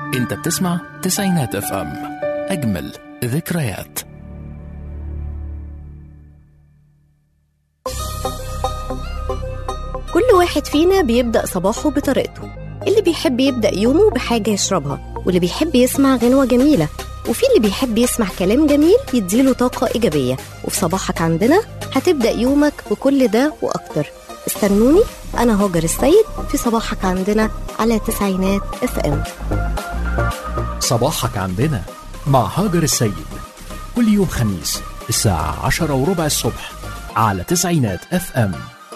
انت بتسمع تسعينات اف ام اجمل ذكريات كل واحد فينا بيبدأ صباحه بطريقته اللي بيحب يبدأ يومه بحاجة يشربها واللي بيحب يسمع غنوة جميلة وفي اللي بيحب يسمع كلام جميل يديله طاقة إيجابية وفي صباحك عندنا هتبدأ يومك بكل ده وأكتر استنوني أنا هاجر السيد في صباحك عندنا على تسعينات اف ام صباحك عندنا مع هاجر السيد كل يوم خميس الساعة عشرة وربع الصبح على تسعينات اف ام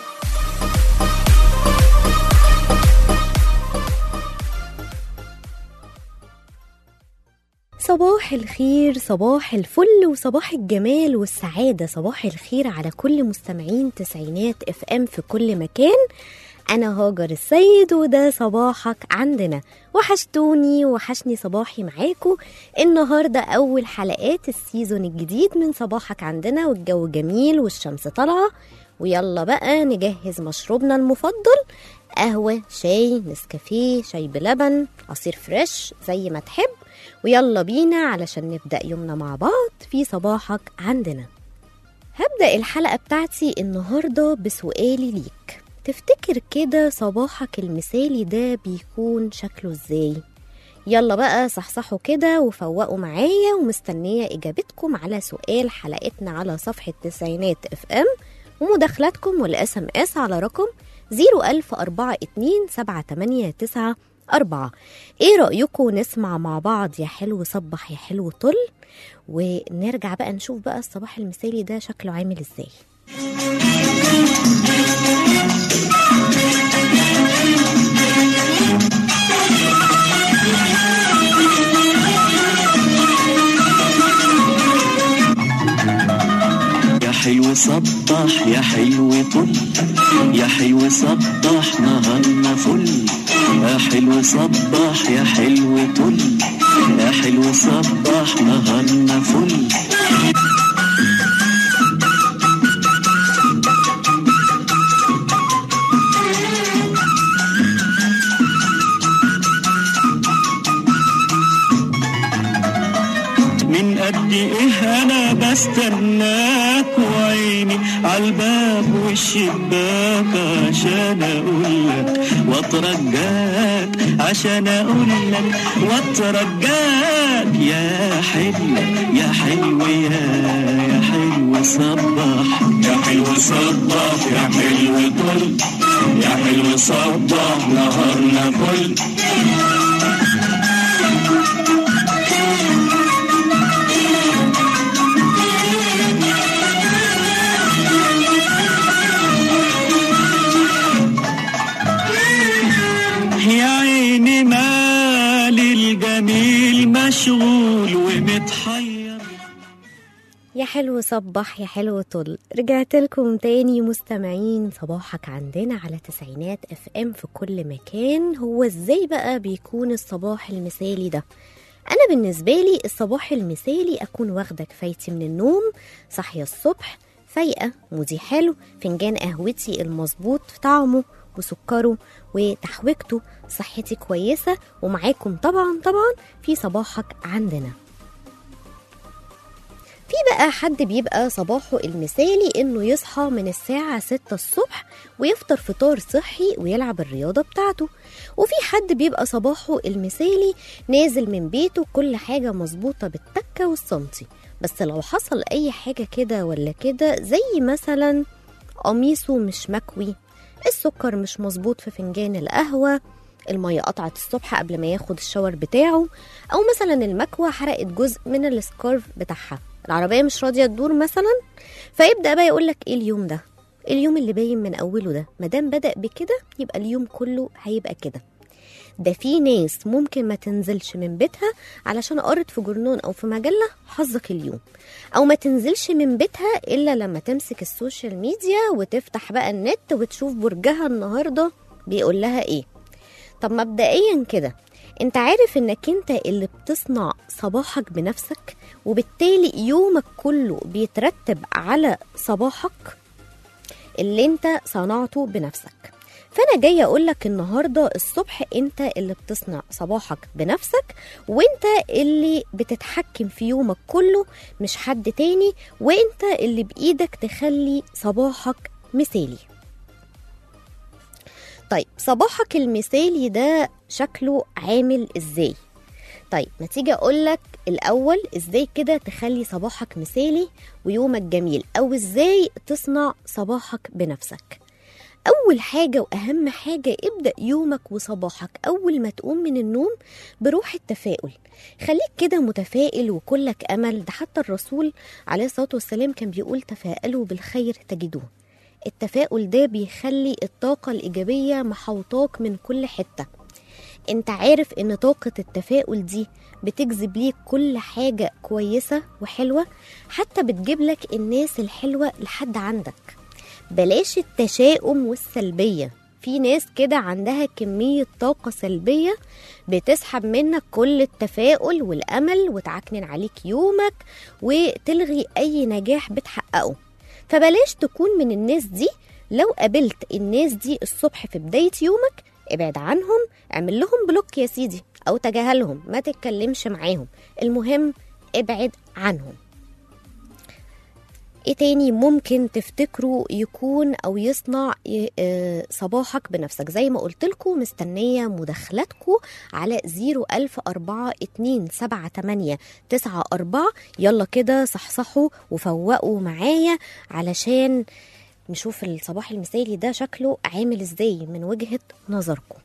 صباح الخير صباح الفل وصباح الجمال والسعادة صباح الخير على كل مستمعين تسعينات اف ام في كل مكان أنا هاجر السيد وده صباحك عندنا وحشتوني وحشني صباحي معاكم النهاردة أول حلقات السيزون الجديد من صباحك عندنا والجو جميل والشمس طالعة ويلا بقى نجهز مشروبنا المفضل قهوة شاي نسكافيه شاي بلبن عصير فريش زي ما تحب ويلا بينا علشان نبدأ يومنا مع بعض في صباحك عندنا هبدأ الحلقة بتاعتي النهاردة بسؤالي ليك تفتكر كده صباحك المثالي ده بيكون شكله ازاي؟ يلا بقى صحصحوا كده وفوقوا معايا ومستنية إجابتكم على سؤال حلقتنا على صفحة تسعينات اف ام ومداخلاتكم والاس ام اس على رقم 01042 أربعة إيه رأيكم نسمع مع بعض يا حلو صبح يا حلو طل ونرجع بقى نشوف بقى الصباح المثالي ده شكله عامل إزاي يا حلو صبح يا حلو طل يا حلو صبح نهارنا فل يا حلو صبح يا حلو طل يا حلو صبح نهارنا فل من قد ايه انا بستناك وعيني عالباب والشباك عشان اقولك واترجاك عشان اقولك واترجاك يا حلو يا حلو يا يا حلو صبح يا حلو صبح يا حلو طل يا حلو صبح نهارنا فل يا عيني مالي الجميل مشغول ومتحير يا حلو صبح يا حلو طل رجعت لكم تاني مستمعين صباحك عندنا على تسعينات اف ام في كل مكان هو ازاي بقى بيكون الصباح المثالي ده انا بالنسبة لي الصباح المثالي اكون واخدة كفايتي من النوم صاحية الصبح فايقة مودي حلو فنجان قهوتي المظبوط في طعمه وسكره وتحويجته صحتي كويسة ومعاكم طبعا طبعا في صباحك عندنا في بقى حد بيبقى صباحه المثالي انه يصحى من الساعة 6 الصبح ويفطر فطار صحي ويلعب الرياضة بتاعته وفي حد بيبقى صباحه المثالي نازل من بيته كل حاجة مظبوطة بالتكة والسنتي بس لو حصل اي حاجة كده ولا كده زي مثلا قميصه مش مكوي السكر مش مظبوط في فنجان القهوة المية قطعت الصبح قبل ما ياخد الشاور بتاعه أو مثلا المكوة حرقت جزء من السكارف بتاعها العربية مش راضية تدور مثلا فيبدأ بقى يقولك ايه اليوم ده اليوم اللي باين من أوله ده مادام بدأ بكده يبقى اليوم كله هيبقى كده ده في ناس ممكن ما تنزلش من بيتها علشان قرت في جورنان او في مجله حظك اليوم او ما تنزلش من بيتها الا لما تمسك السوشيال ميديا وتفتح بقى النت وتشوف برجها النهارده بيقول لها ايه طب مبدئيا كده انت عارف انك انت اللي بتصنع صباحك بنفسك وبالتالي يومك كله بيترتب على صباحك اللي انت صنعته بنفسك فانا جايه اقول لك النهارده الصبح انت اللي بتصنع صباحك بنفسك وانت اللي بتتحكم في يومك كله مش حد تاني وانت اللي بايدك تخلي صباحك مثالي طيب صباحك المثالي ده شكله عامل ازاي طيب ما تيجي اقول لك الاول ازاي كده تخلي صباحك مثالي ويومك جميل او ازاي تصنع صباحك بنفسك اول حاجه واهم حاجه ابدا يومك وصباحك اول ما تقوم من النوم بروح التفاؤل خليك كده متفائل وكلك امل ده حتى الرسول عليه الصلاه والسلام كان بيقول تفاءلوا بالخير تجدوه التفاؤل ده بيخلي الطاقه الايجابيه محوطاك من كل حته انت عارف ان طاقة التفاؤل دي بتجذب ليك كل حاجة كويسة وحلوة حتى بتجيب لك الناس الحلوة لحد عندك بلاش التشاؤم والسلبية في ناس كده عندها كمية طاقة سلبية بتسحب منك كل التفاؤل والأمل وتعكنن عليك يومك وتلغي أي نجاح بتحققه فبلاش تكون من الناس دي لو قابلت الناس دي الصبح في بداية يومك ابعد عنهم اعمل لهم بلوك يا سيدي او تجاهلهم ما تتكلمش معاهم المهم ابعد عنهم ايه تاني ممكن تفتكروا يكون او يصنع ي- آه، صباحك بنفسك زي ما قلت لكم مستنيه مداخلاتكم على 010427894 يلا كده صحصحوا وفوقوا معايا علشان نشوف الصباح المثالي ده شكله عامل ازاي من وجهة نظركم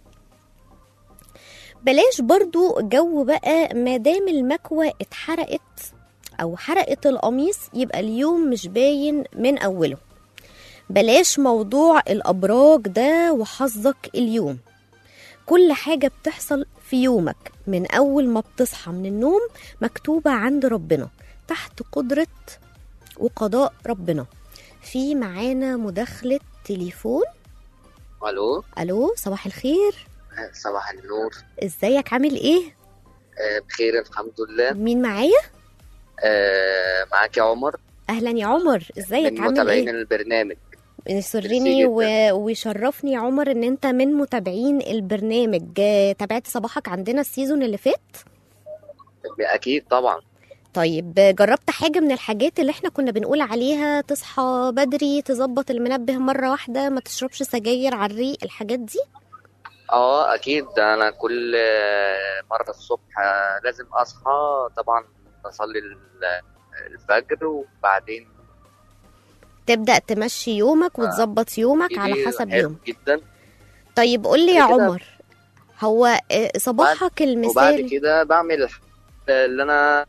بلاش برضو جو بقى ما دام المكوى اتحرقت او حرقت القميص يبقى اليوم مش باين من اوله بلاش موضوع الابراج ده وحظك اليوم كل حاجة بتحصل في يومك من أول ما بتصحى من النوم مكتوبة عند ربنا تحت قدرة وقضاء ربنا في معانا مداخلة تليفون الو ألو صباح الخير صباح النور ازيك عامل ايه آه، بخير الحمد لله مين معايا آه، معاك يا عمر اهلا يا عمر ازيك من عامل متابعين ايه البرنامج يسرني ميرسي و... ويشرفني يا عمر ان انت من متابعين البرنامج آه، تابعت صباحك عندنا السيزون اللي فات اكيد طبعا طيب جربت حاجة من الحاجات اللي احنا كنا بنقول عليها تصحى بدري تظبط المنبه مرة واحدة ما تشربش سجاير على الريق الحاجات دي اه اكيد انا كل آه، مره الصبح آه، لازم اصحى طبعا اصلي ال- الفجر وبعدين تبدأ تمشي يومك آه. وتظبط يومك على كتير حسب حلو يومك جدا طيب قول لي يا بعد كده- عمر هو آه، صباحك وبعد المثالي كده بعمل الح- اللي انا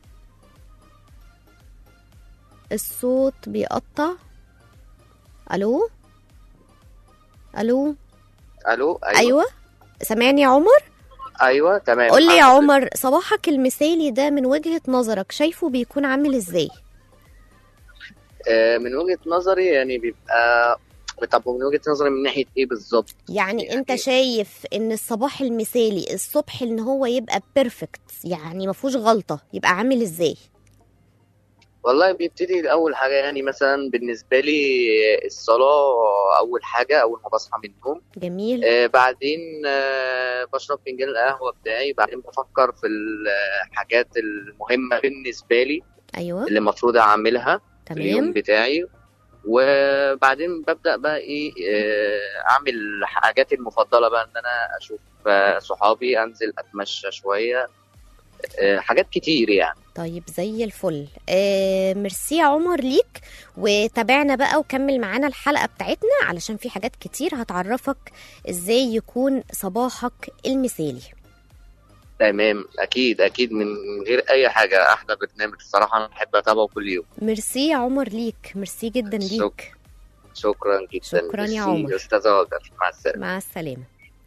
الصوت بيقطع الو الو الو ايوه ايوه سامعني يا عمر ايوه تمام قول لي يا الحمد لله. عمر صباحك المثالي ده من وجهة نظرك شايفه بيكون عامل ازاي آه، من وجهه نظري يعني بيبقى طب من وجهه نظري من ناحيه ايه بالظبط يعني يعني- انت شايف ان الصباح المثالي الصبح ان هو يبقى بيرفكت يعني ما فيهوش غلطة يبقى عامل ازاي والله بيبتدي أول حاجة يعني مثلا بالنسبة لي الصلاة أول حاجة أول ما بصحى من النوم جميل آه بعدين آه بشرب فنجان القهوة بتاعي بعدين بفكر في الحاجات المهمة بالنسبة لي ايوه اللي المفروض أعملها في اليوم تمام بتاعي وبعدين ببدأ بقى إيه آه أعمل حاجاتي المفضلة بقى إن أنا أشوف آه صحابي أنزل أتمشى شوية آه حاجات كتير يعني طيب زي الفل آه ميرسي يا عمر ليك وتابعنا بقى وكمل معانا الحلقة بتاعتنا علشان في حاجات كتير هتعرفك ازاي يكون صباحك المثالي تمام اكيد اكيد من غير اي حاجه احلى برنامج الصراحه انا بحب اتابعه كل يوم ميرسي يا عمر ليك ميرسي جدا شك- ليك شكرا جدا شكراً يا ميرسي. عمر. استاذ هاجر مع السلامه مع السلامة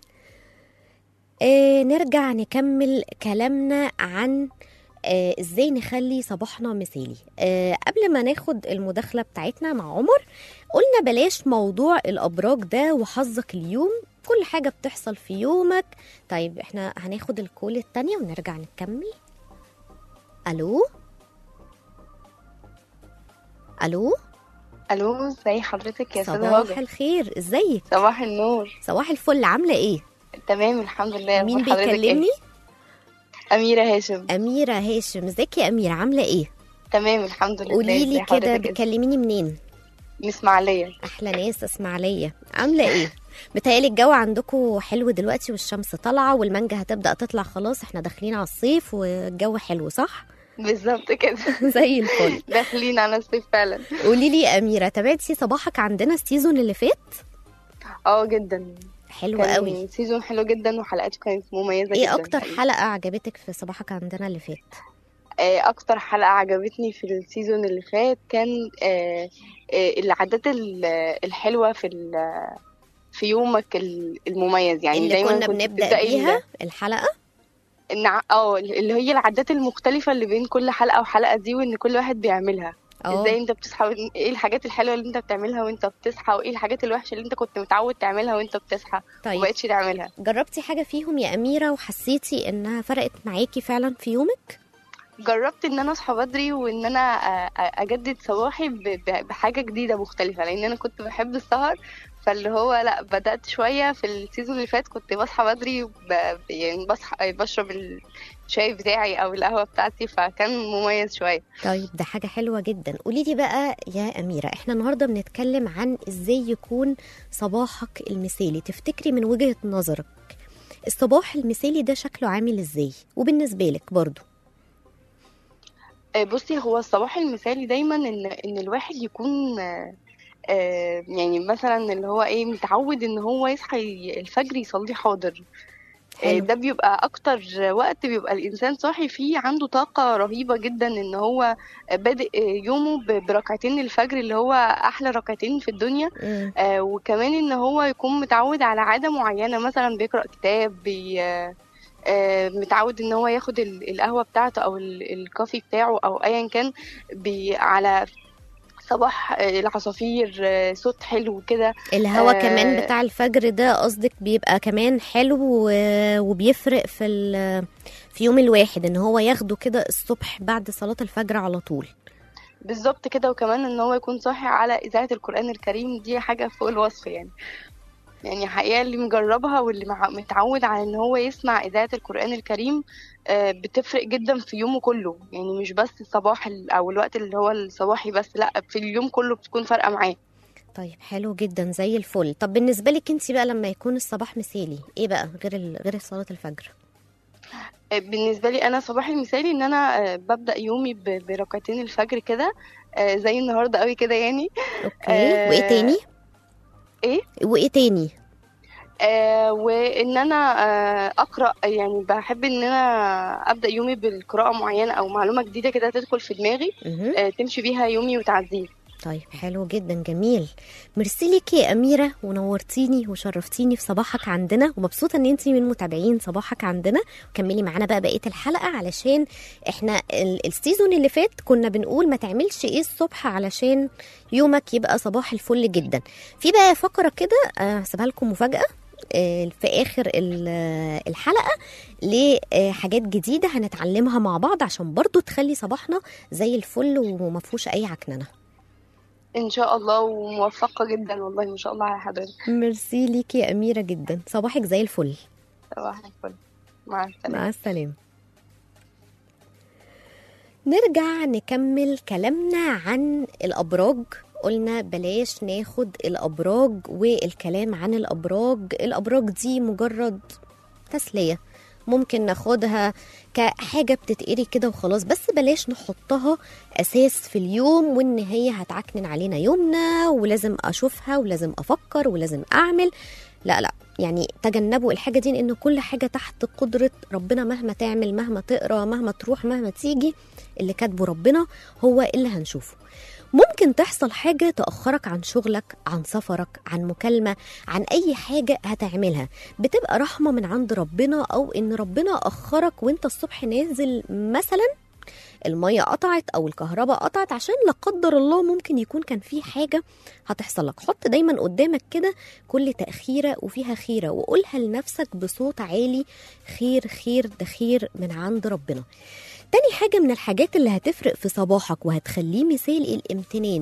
آه نرجع نكمل كلامنا عن آه ازاي نخلي صباحنا مثالي آه قبل ما ناخد المداخلة بتاعتنا مع عمر قلنا بلاش موضوع الأبراج ده وحظك اليوم كل حاجة بتحصل في يومك طيب احنا هناخد الكول التانية ونرجع نكمل ألو ألو الو ازي حضرتك يا استاذه صباح هاجر الخير ازيك صباح النور صباح الفل عامله ايه تمام الحمد لله مين أخبار حضرتك بيكلمني إيه؟ اميره هاشم اميره هاشم ازيك يا اميره عامله ايه تمام الحمد لله قولي إزي لي كده حضرتك إيه؟ بتكلميني منين من اسماعيليه احلى ناس اسماعيليه عامله ايه بتهيألي الجو عندكم حلو دلوقتي والشمس طالعه والمانجا هتبدا تطلع خلاص احنا داخلين على الصيف والجو حلو صح بالظبط كده زي الفل داخلين على الصيف فعلا قولي لي يا اميره تابعتي صباحك عندنا السيزون اللي فات اه جدا حلو كان قوي سيزون حلو جدا وحلقاته كانت مميزه ايه جدا اكتر حقيقي. حلقه عجبتك في صباحك عندنا اللي فات آه، اكتر حلقه عجبتني في السيزون اللي فات كان آه، آه، العادات ال- الحلوه في ال- في يومك ال- المميز يعني اللي دايما كنا كنت بنبدا بتبدأي بيها الحلقه ان اه اللي هي العادات المختلفة اللي بين كل حلقة وحلقة دي وان كل واحد بيعملها اه ازاي انت بتصحى ايه الحاجات الحلوة اللي انت بتعملها وانت بتصحى وايه الحاجات الوحشة اللي انت كنت متعود تعملها وانت بتصحى طيب ومبقتش تعملها جربتي حاجه فيهم يا اميره وحسيتي انها فرقت معاكي فعلا في يومك جربت ان انا اصحى بدري وان انا أ- أ- اجدد صباحي ب- ب- بحاجة جديدة مختلفة لان انا كنت بحب السهر فاللي هو لا بدأت شوية في السيزون اللي فات كنت بصحى بدري وب... يعني بصحى بشرب الشاي بتاعي او القهوة بتاعتي فكان مميز شوية طيب ده حاجة حلوة جدا قولي لي بقى يا أميرة احنا النهاردة بنتكلم عن ازاي يكون صباحك المثالي تفتكري من وجهة نظرك الصباح المثالي ده شكله عامل ازاي وبالنسبة لك برضو آه، بصي هو الصباح المثالي دايما ان ان الواحد يكون آه، آه، يعني مثلا اللي هو ايه متعود ان هو يصحى ي- الفجر يصلي حاضر آه، حلو. ده بيبقى اكتر وقت بيبقى الانسان صاحي فيه عنده طاقة رهيبة جدا ان هو بادئ آه، يومه ب- بركعتين الفجر اللي هو احلى ركعتين في الدنيا مم. آه، وكمان ان هو يكون متعود على عادة معينة مثلا بيقرأ كتاب بي آه، آه، متعود ان هو ياخد ال- القهوة بتاعته او ال- الكافي بتاعه او ايا كان بي على صباح آه، العصافير آه، صوت حلو كده الهوا آه. كمان بتاع الفجر ده قصدك بيبقى كمان حلو و- وبيفرق في ال- في يوم الواحد ان هو ياخده كده الصبح بعد صلاة الفجر على طول بالظبط كده وكمان ان هو يكون صاحي على اذاعة القرآن الكريم دي حاجة فوق الوصف يعني يعني حقيقة اللي مجربها واللي مع- متعود على ان هو يسمع اذاعة القرآن الكريم آه، بتفرق جدا في يومه كله يعني مش بس الصباح ال- او الوقت اللي هو الصباحي بس لا في اليوم كله بتكون فارقة معاه طيب حلو جدا زي الفل طب بالنسبة لك انت بقى لما يكون الصباح مثالي ايه بقى غير ال... غير صلاة الفجر آه، بالنسبة لي أنا صباحي المثالي إن أنا آه، ببدأ يومي ب- بركعتين الفجر كده آه، زي النهاردة قوي كده يعني اوكي آه، وايه تاني إيه وايه تاني آه وان انا آه اقرا يعني بحب ان انا ابدا يومي بالقراءه معينه او معلومه جديده كده تدخل في دماغي مهم. آه تمشي بيها يومي وتعديه طيب حلو جدا جميل ميرسي ليكي يا أميرة ونورتيني وشرفتيني في صباحك عندنا ومبسوطة ان انتي من متابعين صباحك عندنا وكملي معانا بقى بقية الحلقة علشان احنا ال- السيزون اللي فات كنا بنقول ما تعملش ايه الصبح علشان يومك يبقى صباح الفل جدا في بقى فقرة كده آه، هسيبها لكم مفاجأة آه، في اخر ال- آه، الحلقه لحاجات جديده هنتعلمها مع بعض عشان برضو تخلي صباحنا زي الفل وما فيهوش اي عكننه ان شاء الله وموفقه جدا والله ما شاء الله على حضرتك ميرسي ليكي يا أميرة جدا صباحك زي الفل صباح الفل مع السلامه مع السلامة نرجع نكمل كلامنا عن الأبراج قلنا بلاش ناخد الأبراج والكلام عن الأبراج الأبراج دي مجرد تسلية ممكن ناخدها كحاجة بتتقري كده وخلاص بس بلاش نحطها أساس في اليوم وإن هي هتعكنن علينا يومنا ولازم أشوفها ولازم أفكر ولازم أعمل لا لا يعني تجنبوا الحاجة دي لأن كل حاجة تحت قدرة ربنا مهما تعمل مهما تقرا مهما تروح مهما تيجي اللي كاتبه ربنا هو اللي هنشوفه ممكن تحصل حاجة تأخرك عن شغلك عن سفرك عن مكالمة عن أي حاجة هتعملها بتبقى رحمة من عند ربنا أو إن ربنا أخرك وإنت الصبح نازل مثلا المية قطعت أو الكهرباء قطعت عشان لا قدر الله ممكن يكون كان في حاجة هتحصل لك حط دايما قدامك كده كل تأخيرة وفيها خيرة وقولها لنفسك بصوت عالي خير خير ده خير من عند ربنا تاني حاجة من الحاجات اللي هتفرق في صباحك وهتخليه مثال الامتنان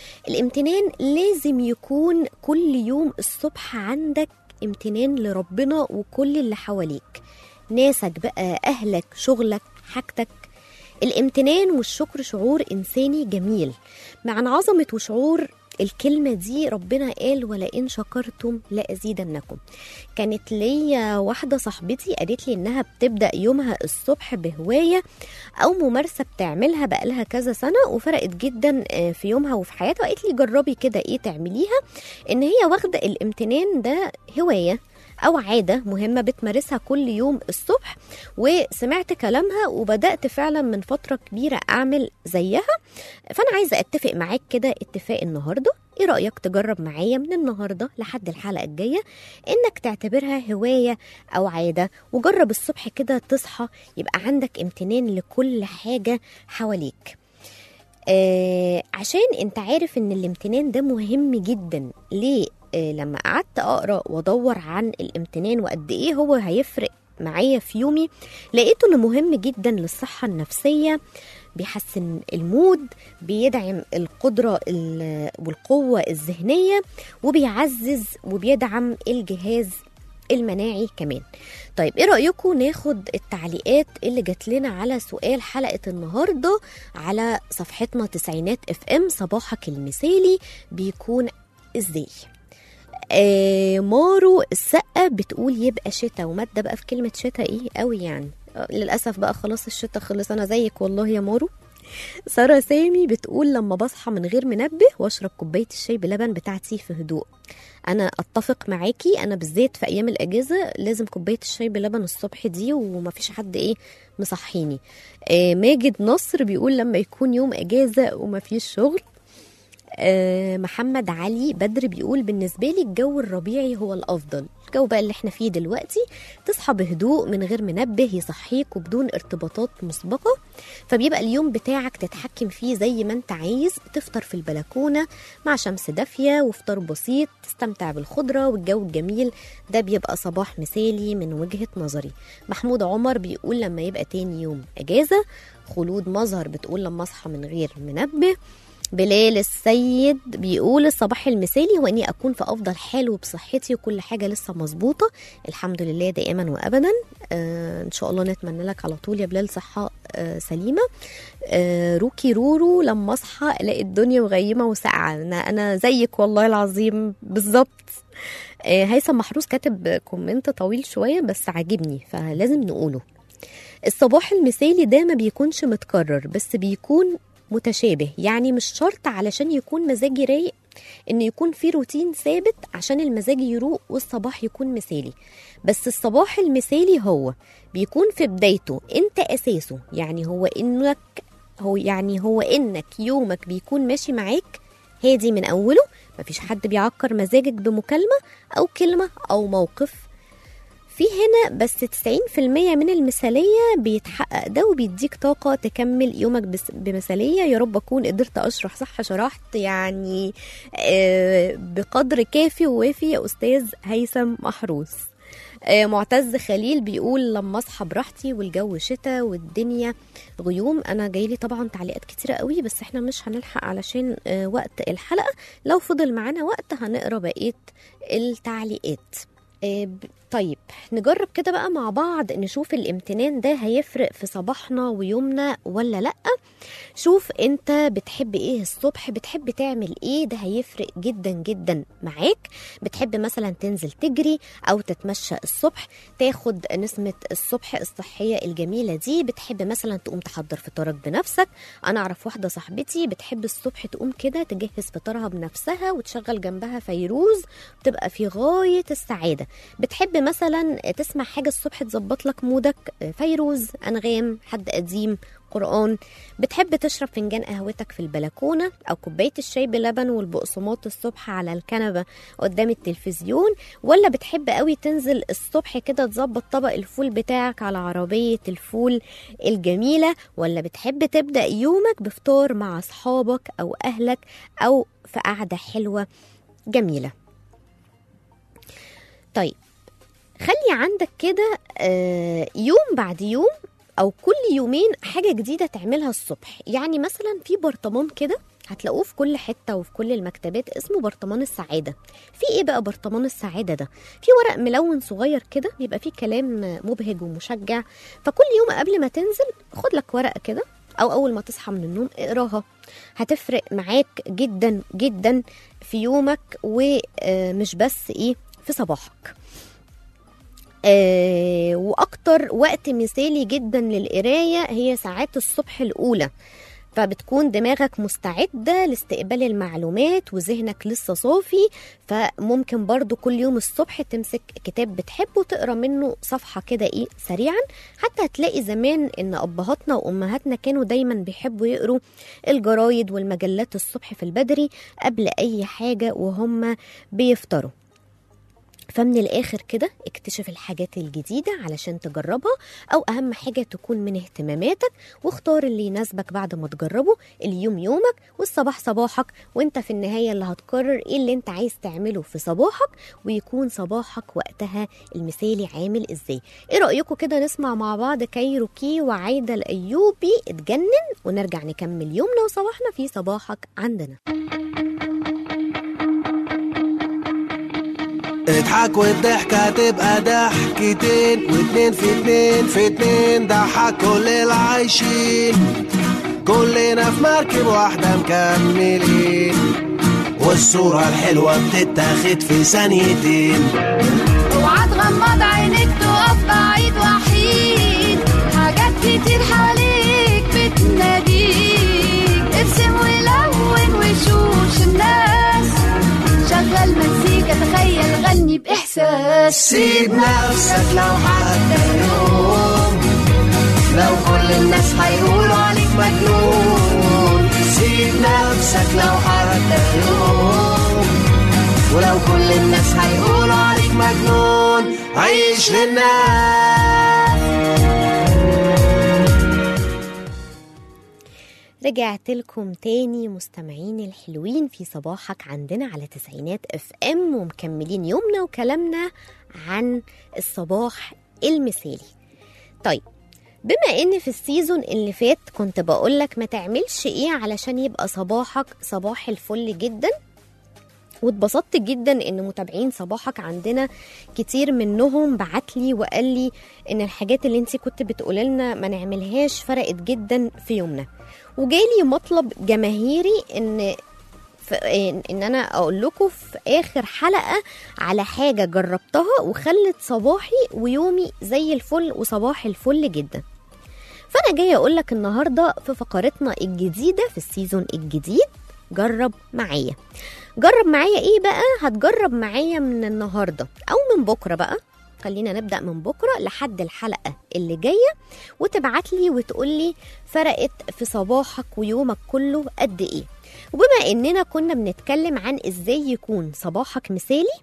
الامتنان لازم يكون كل يوم الصبح عندك امتنان لربنا وكل اللي حواليك ناسك بقى أهلك شغلك حاجتك الامتنان والشكر شعور إنساني جميل مع عظمة وشعور الكلمة دي ربنا قال ولئن شكرتم لأزيدنكم كانت ليا واحدة صاحبتي قالت لي إنها بتبدأ يومها الصبح بهواية أو ممارسة بتعملها بقالها كذا سنة وفرقت جدا آه، في يومها وفي حياتها وقالت لي جربي كده إيه تعمليها إن هي واخدة الامتنان ده هواية أو عادة مهمة بتمارسها كل يوم الصبح وسمعت كلامها وبدأت فعلا من فترة كبيرة أعمل زيها فأنا عايزة أتفق معاك كده اتفاق النهاردة ايه رأيك تجرب معايا من النهاردة لحد الحلقة الجاية انك تعتبرها هواية او عادة وجرب الصبح كده تصحى يبقى عندك امتنان لكل حاجة حواليك آه عشان انت عارف ان الامتنان ده مهم جدا ليه آه لما قعدت اقرا وادور عن الامتنان وقد ايه هو هيفرق معايا في يومي لقيته انه مهم جدا للصحه النفسيه بيحسن المود بيدعم القدرة ال- والقوة الذهنية وبيعزز وبيدعم الجهاز المناعي كمان طيب ايه رأيكم ناخد التعليقات اللي جات لنا على سؤال حلقة النهاردة على صفحتنا تسعينات اف ام صباحك المثالي بيكون ازاي آه مارو السقة بتقول يبقى شتاء ومادة بقى في كلمة شتاء ايه قوي يعني آه، للأسف بقى خلاص الشتاء خلص أنا زيك والله يا مارو سارة سامي بتقول لما بصحى من غير منبه واشرب كوباية الشاي بلبن بتاعتي في هدوء انا اتفق معاكي انا بالذات في ايام الاجازه لازم كوبايه الشاي بلبن الصبح دي ومفيش حد ايه مصحيني آه ماجد نصر بيقول لما يكون يوم اجازه ومفيش شغل آه، محمد علي بدر بيقول بالنسبة لي الجو الربيعي هو الأفضل الجو بقى اللي احنا فيه دلوقتي تصحى بهدوء من غير منبه يصحيك وبدون ارتباطات مسبقة فبيبقى اليوم بتاعك تتحكم فيه زي ما انت عايز تفطر في البلكونة مع شمس دافية وفطار بسيط تستمتع بالخضرة والجو الجميل ده بيبقى صباح مثالي من وجهة نظري محمود عمر بيقول لما يبقى تاني يوم أجازة خلود مظهر بتقول لما أصحى من غير منبه بلال السيد بيقول الصباح المثالي هو اني اكون في افضل حال وبصحتي وكل حاجه لسه مظبوطه الحمد لله دائما وابدا آه ان شاء الله نتمنى لك على طول يا بلال صحه آه سليمه آه روكي رورو لما اصحى الاقي الدنيا مغيمه وساقعه انا انا زيك والله العظيم بالظبط آه هيثم محروس كاتب كومنت طويل شويه بس عاجبني فلازم نقوله الصباح المثالي ده ما بيكونش متكرر بس بيكون متشابه يعني مش شرط علشان يكون مزاجي رايق ان يكون في روتين ثابت عشان المزاج يروق والصباح يكون مثالي بس الصباح المثالي هو بيكون في بدايته انت اساسه يعني هو انك هو يعني هو انك يومك بيكون ماشي معاك هادي من اوله مفيش حد بيعكر مزاجك بمكالمه او كلمه او موقف في هنا بس 90% من المثالية بيتحقق ده وبيديك طاقة تكمل يومك بس- بمثالية يا رب أكون قدرت أشرح صح شرحت يعني آه، بقدر كافي ووافي يا أستاذ هيثم محروس آه، معتز خليل بيقول لما اصحى براحتي والجو شتاء والدنيا غيوم انا جايلي طبعا تعليقات كتيره قوي بس احنا مش هنلحق علشان آه، وقت الحلقه لو فضل معانا وقت هنقرا بقيه التعليقات آه، ب- طيب نجرب كده بقى مع بعض نشوف الامتنان ده هيفرق في صباحنا ويومنا ولا لأ شوف انت بتحب ايه الصبح بتحب تعمل ايه ده هيفرق جدا جدا معاك بتحب مثلا تنزل تجري او تتمشى الصبح تاخد نسمة الصبح الصحية الجميلة دي بتحب مثلا تقوم تحضر فطارك بنفسك انا اعرف واحدة صاحبتي بتحب الصبح تقوم كده تجهز فطارها بنفسها وتشغل جنبها فيروز بتبقى في غاية السعادة بتحب مثلا تسمع حاجة الصبح تظبط لك مودك فيروز أنغام حد قديم قرآن بتحب تشرب فنجان قهوتك في البلكونة أو كوباية الشاي بلبن والبقسماط الصبح على الكنبة قدام التلفزيون ولا بتحب قوي تنزل الصبح كده تظبط طبق الفول بتاعك على عربية الفول الجميلة ولا بتحب تبدأ يومك بفطار مع أصحابك أو أهلك أو في قعدة حلوة جميلة طيب خلي عندك كده آه، يوم بعد يوم او كل يومين حاجه جديده تعملها الصبح يعني مثلا في برطمان كده هتلاقوه في كل حتة وفي كل المكتبات اسمه برطمان السعادة في ايه بقى برطمان السعادة ده في ورق ملون صغير كده بيبقى فيه كلام مبهج ومشجع فكل يوم قبل ما تنزل خد لك ورقة كده او اول ما تصحى من النوم اقراها هتفرق معاك جدا جدا في يومك ومش بس ايه في صباحك آه واكتر وقت مثالي جدا للقرايه هي ساعات الصبح الاولى فبتكون دماغك مستعدة لاستقبال المعلومات وذهنك لسه صافي فممكن برضو كل يوم الصبح تمسك كتاب بتحبه تقرا منه صفحة كده ايه سريعا حتى هتلاقي زمان ان ابهاتنا وامهاتنا كانوا دايما بيحبوا يقروا الجرايد والمجلات الصبح في البدري قبل اي حاجة وهم بيفطروا فمن الاخر كده اكتشف الحاجات الجديدة علشان تجربها او اهم حاجة تكون من اهتماماتك واختار اللي يناسبك بعد ما تجربه اليوم يومك والصباح صباحك وانت في النهاية اللي هتقرر ايه اللي انت عايز تعمله في صباحك ويكون صباحك وقتها المثالي عامل ازاي ايه رأيكم كده نسمع مع بعض كايروكي وعايدة الايوبي اتجنن ونرجع نكمل يومنا وصباحنا في صباحك عندنا اضحك والضحكة تبقى ضحكتين واتنين في اتنين في اتنين ضحك كل العايشين كلنا في مركب واحدة مكملين والصورة الحلوة بتتاخد في ثانيتين اوعى تغمض عينيك تقف بعيد وحيد حاجات كتير حواليك بتناديك ارسم ولون وشوش الناس شغل مزيكا تخيل غني بإحساس سيب نفسك لو حتى يوم لو كل الناس هيقولوا عليك مجنون سيب نفسك لو حتى يوم ولو كل الناس هيقولوا عليك مجنون عيش للناس رجعت لكم تاني مستمعين الحلوين في صباحك عندنا على تسعينات اف ام ومكملين يومنا وكلامنا عن الصباح المثالي طيب بما ان في السيزون اللي فات كنت بقولك ما تعملش ايه علشان يبقى صباحك صباح الفل جدا واتبسطت جدا ان متابعين صباحك عندنا كتير منهم بعتلي وقال لي ان الحاجات اللي انت كنت بتقولي لنا ما نعملهاش فرقت جدا في يومنا وجالي مطلب جماهيري ان ف- ان إن انا اقول لكم في اخر حلقه على حاجه جربتها وخلت صباحي ويومي زي الفل وصباح الفل جدا فانا جايه اقول لك النهارده في فقرتنا الجديده في السيزون الجديد جرب معايا جرب معايا ايه بقى هتجرب معايا من النهارده او من بكره بقى خلينا نبدا من بكره لحد الحلقه اللي جايه وتبعت لي وتقول لي فرقت في صباحك ويومك كله قد ايه وبما اننا كنا بنتكلم عن ازاي يكون صباحك مثالي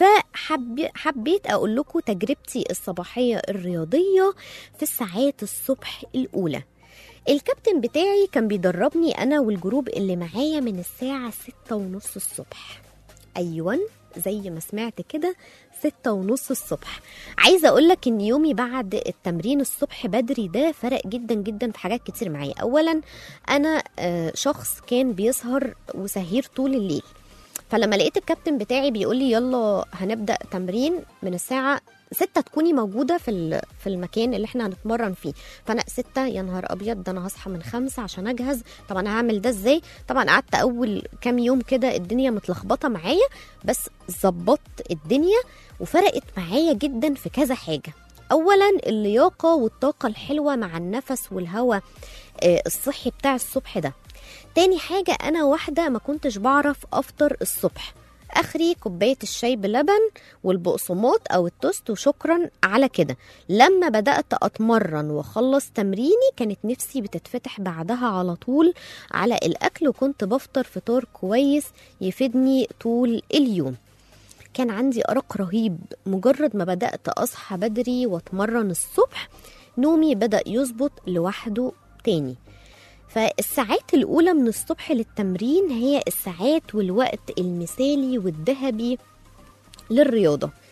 فحبيت اقول لكم تجربتي الصباحيه الرياضيه في الساعات الصبح الاولى الكابتن بتاعي كان بيدربني انا والجروب اللي معايا من الساعه ستة ونص الصبح ايوه زي ما سمعت كده ستة ونص الصبح عايزة أقولك إن يومي بعد التمرين الصبح بدري ده فرق جدا جدا في حاجات كتير معايا أولا أنا آه، شخص كان بيسهر وسهير طول الليل فلما لقيت الكابتن بتاعي بيقول لي يلا هنبدا تمرين من الساعه ستة تكوني موجودة في ال- في المكان اللي احنا هنتمرن فيه فانا ستة يا نهار ابيض ده انا هصحى من خمسة عشان اجهز طب انا هعمل ده ازاي طبعا قعدت اول كام يوم كده الدنيا متلخبطة معايا بس ظبطت الدنيا وفرقت معايا جدا في كذا حاجة اولا اللياقة والطاقة الحلوة مع النفس والهواء آه، الصحي بتاع الصبح ده تاني حاجة أنا واحدة ما كنتش بعرف أفطر الصبح اخري كوبايه الشاي بلبن والبقسماط او التوست وشكرا على كده لما بدات اتمرن واخلص تمريني كانت نفسي بتتفتح بعدها على طول على الاكل وكنت بفطر فطار كويس يفيدني طول اليوم كان عندي ارق رهيب مجرد ما بدات اصحى بدري واتمرن الصبح نومي بدا يظبط لوحده تاني فالساعات الأولى من الصبح للتمرين هي الساعات والوقت المثالي والذهبي للرياضة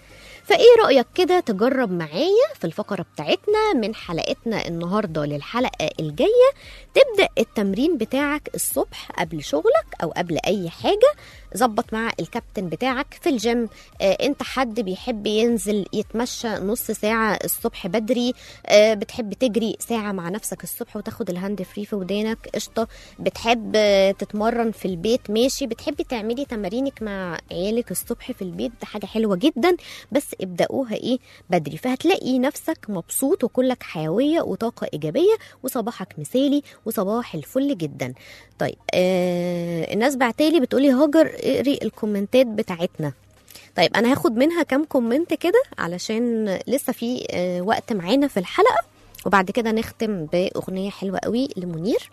فايه رأيك كده تجرب معايا في الفقرة بتاعتنا من حلقتنا النهاردة للحلقة الجاية تبدأ التمرين بتاعك الصبح قبل شغلك أو قبل أي حاجة ظبط مع الكابتن بتاعك في الجيم آه انت حد بيحب ينزل يتمشى نص ساعة الصبح بدري آه بتحب تجري ساعة مع نفسك الصبح وتاخد الهاند فري في ودانك قشطة بتحب آه تتمرن في البيت ماشي بتحبي تعملي تمارينك مع عيالك الصبح في البيت ده حاجة حلوة جدا بس ابدأوها ايه بدري فهتلاقي نفسك مبسوط وكلك حيوية وطاقة إيجابية وصباحك مثالي وصباح الفل جدا طيب آه الناس بعتالي بتقولي هاجر اقري الكومنتات بتاعتنا طيب انا هاخد منها كام كومنت كده علشان لسه في آه وقت معانا في الحلقه وبعد كده نختم باغنيه حلوه قوي لمنير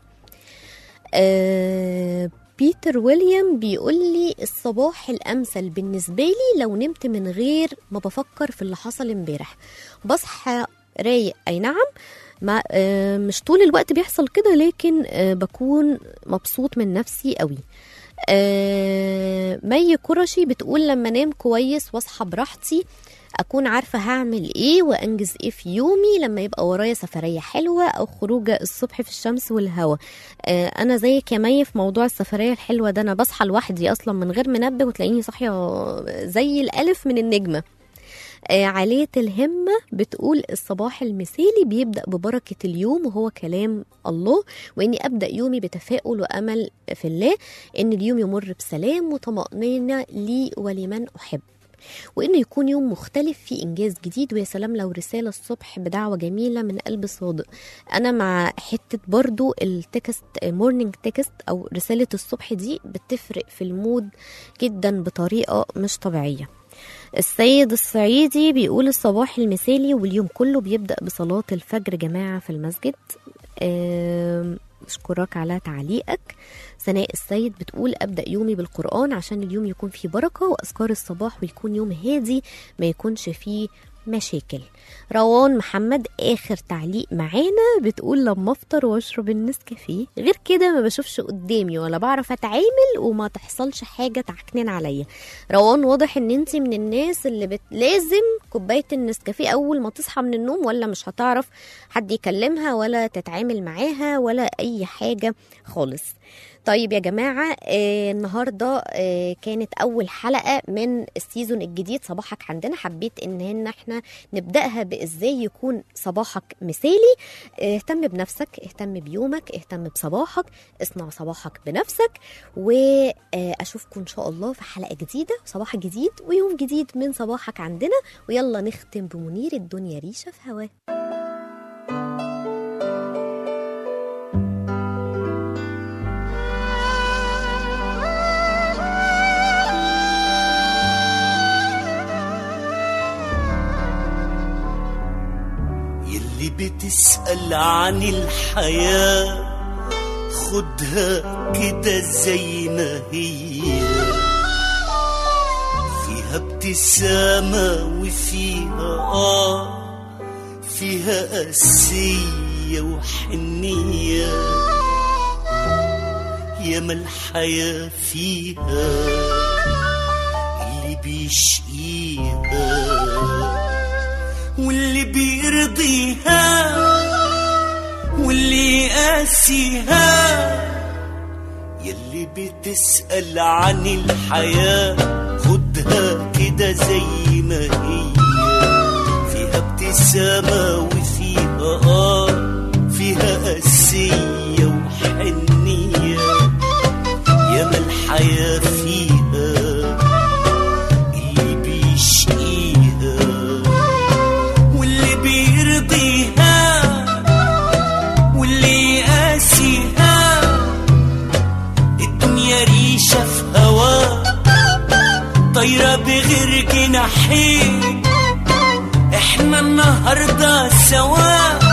آه بيتر ويليام بيقول لي الصباح الامثل بالنسبه لي لو نمت من غير ما بفكر في اللي حصل امبارح بصحى رايق اي نعم ما آه مش طول الوقت بيحصل كده لكن آه بكون مبسوط من نفسي قوي آه مي كرشي بتقول لما انام كويس واصحى براحتي اكون عارفه هعمل ايه وانجز ايه في يومي لما يبقى ورايا سفريه حلوه او خروجه الصبح في الشمس والهواء آه انا زيك يا مي في موضوع السفريه الحلوه ده انا بصحى لوحدي اصلا من غير منبه وتلاقيني صاحيه زي الالف من النجمه آه عالية الهمة بتقول الصباح المثالي بيبدأ ببركة اليوم وهو كلام الله وإني أبدأ يومي بتفاؤل وأمل في الله إن اليوم يمر بسلام وطمأنينة لي ولمن أحب وانه يكون يوم مختلف فيه انجاز جديد ويا سلام لو رساله الصبح بدعوه جميله من قلب صادق انا مع حته برضو التكست مورنينج تكست او رساله الصبح دي بتفرق في المود جدا بطريقه مش طبيعيه السيد الصعيدي بيقول الصباح المثالي واليوم كله بيبدأ بصلاة الفجر جماعة في المسجد أشكرك على تعليقك سناء السيد بتقول أبدأ يومي بالقرآن عشان اليوم يكون فيه بركة وأذكار الصباح ويكون يوم هادي ما يكونش فيه مشاكل روان محمد اخر تعليق معانا بتقول لما افطر واشرب النسكافيه غير كده ما بشوفش قدامي ولا بعرف اتعامل وما تحصلش حاجه تعكنن عليا روان واضح ان انت من الناس اللي بت... لازم كوبايه النسكافيه اول ما تصحى من النوم ولا مش هتعرف حد يكلمها ولا تتعامل معاها ولا اي حاجه خالص طيب يا جماعة آه النهاردة آه كانت أول حلقة من السيزون الجديد صباحك عندنا حبيت إن هن احنا نبدأها بإزاي يكون صباحك مثالي آه اهتم بنفسك اهتم بيومك اهتم بصباحك اصنع صباحك بنفسك وأشوفكم إن شاء الله في حلقة جديدة صباح جديد ويوم جديد من صباحك عندنا ويلا نختم بمنير الدنيا ريشة في هواه اللي بتسأل عن الحياة خدها كده زي ما هي فيها ابتسامة وفيها آه فيها قاسية وحنية ياما الحياة فيها اللي بيشقيها واللي بيرضيها واللي قاسيها يلي بتسأل عن الحياة خدها كده زي ما هي فيها ابتسامة وفيها آه فيها قاسية وحنية ياما الحياة فيها اللي بيشقيها واللي بيرضيها واللي قاسيها الدنيا ريشة في هوا طايرة بغير جناحين احنا النهاردة سوا